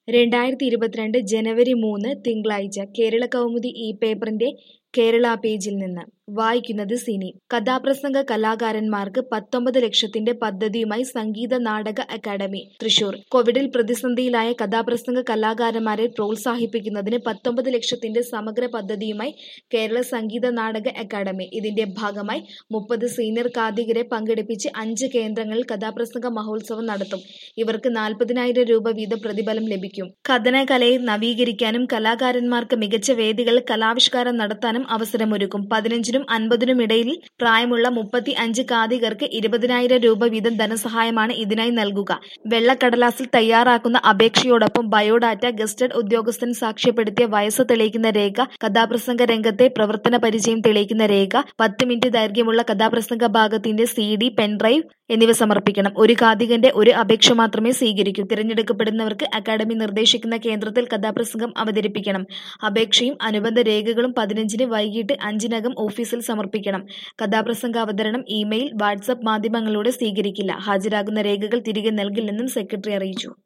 രണ്ടായിരത്തി ഇരുപത്തിരണ്ട് ജനുവരി മൂന്ന് തിങ്കളാഴ്ച കേരള കൗമുദി ഈ പേപ്പറിന്റെ കേരള പേജിൽ നിന്ന് വായിക്കുന്നത് സിനി കഥാപ്രസംഗ കലാകാരന്മാർക്ക് പത്തൊമ്പത് ലക്ഷത്തിന്റെ പദ്ധതിയുമായി സംഗീത നാടക അക്കാദമി തൃശൂർ കോവിഡിൽ പ്രതിസന്ധിയിലായ കഥാപ്രസംഗ കലാകാരന്മാരെ പ്രോത്സാഹിപ്പിക്കുന്നതിന് പത്തൊമ്പത് ലക്ഷത്തിന്റെ സമഗ്ര പദ്ധതിയുമായി കേരള സംഗീത നാടക അക്കാദമി ഇതിന്റെ ഭാഗമായി മുപ്പത് സീനിയർ കാതികരെ പങ്കെടുപ്പിച്ച് അഞ്ച് കേന്ദ്രങ്ങളിൽ കഥാപ്രസംഗ മഹോത്സവം നടത്തും ഇവർക്ക് നാൽപ്പതിനായിരം രൂപ വീതം പ്രതിഫലം ലഭിക്കും കഥനകലയെ നവീകരിക്കാനും കലാകാരന്മാർക്ക് മികച്ച വേദികളിൽ കലാവിഷ്കാരം നടത്താനും അവസരമൊരുക്കും പതിനഞ്ചിനും അൻപതിനും ഇടയിൽ പ്രായമുള്ള മുപ്പത്തി അഞ്ച് കാതികർക്ക് ഇരുപതിനായിരം രൂപ വീതം ധനസഹായമാണ് ഇതിനായി നൽകുക വെള്ളക്കടലാസിൽ തയ്യാറാക്കുന്ന അപേക്ഷയോടൊപ്പം ബയോഡാറ്റ ഗസ്റ്റഡ് ഉദ്യോഗസ്ഥൻ സാക്ഷ്യപ്പെടുത്തിയ വയസ്സ് തെളിയിക്കുന്ന രേഖ കഥാപ്രസംഗ രംഗത്തെ പ്രവർത്തന പരിചയം തെളിയിക്കുന്ന രേഖ പത്ത് മിനിറ്റ് ദൈർഘ്യമുള്ള കഥാപ്രസംഗ ഭാഗത്തിന്റെ സി ഡി പെൻഡ്രൈവ് എന്നിവ സമർപ്പിക്കണം ഒരു കാതികന്റെ ഒരു അപേക്ഷ മാത്രമേ സ്വീകരിക്കൂ തിരഞ്ഞെടുക്കപ്പെടുന്നവർക്ക് അക്കാദമി നിർദ്ദേശിക്കുന്ന കേന്ദ്രത്തിൽ കഥാപ്രസംഗം അവതരിപ്പിക്കണം അപേക്ഷയും അനുബന്ധ രേഖകളും പതിനഞ്ചിന് വൈകിട്ട് അഞ്ചിനകം ഓഫീസിൽ സമർപ്പിക്കണം കഥാപ്രസംഗ അവതരണം ഇമെയിൽ വാട്സപ്പ് മാധ്യമങ്ങളിലൂടെ സ്വീകരിക്കില്ല ഹാജരാകുന്ന രേഖകൾ തിരികെ നൽകില്ലെന്നും സെക്രട്ടറി അറിയിച്ചു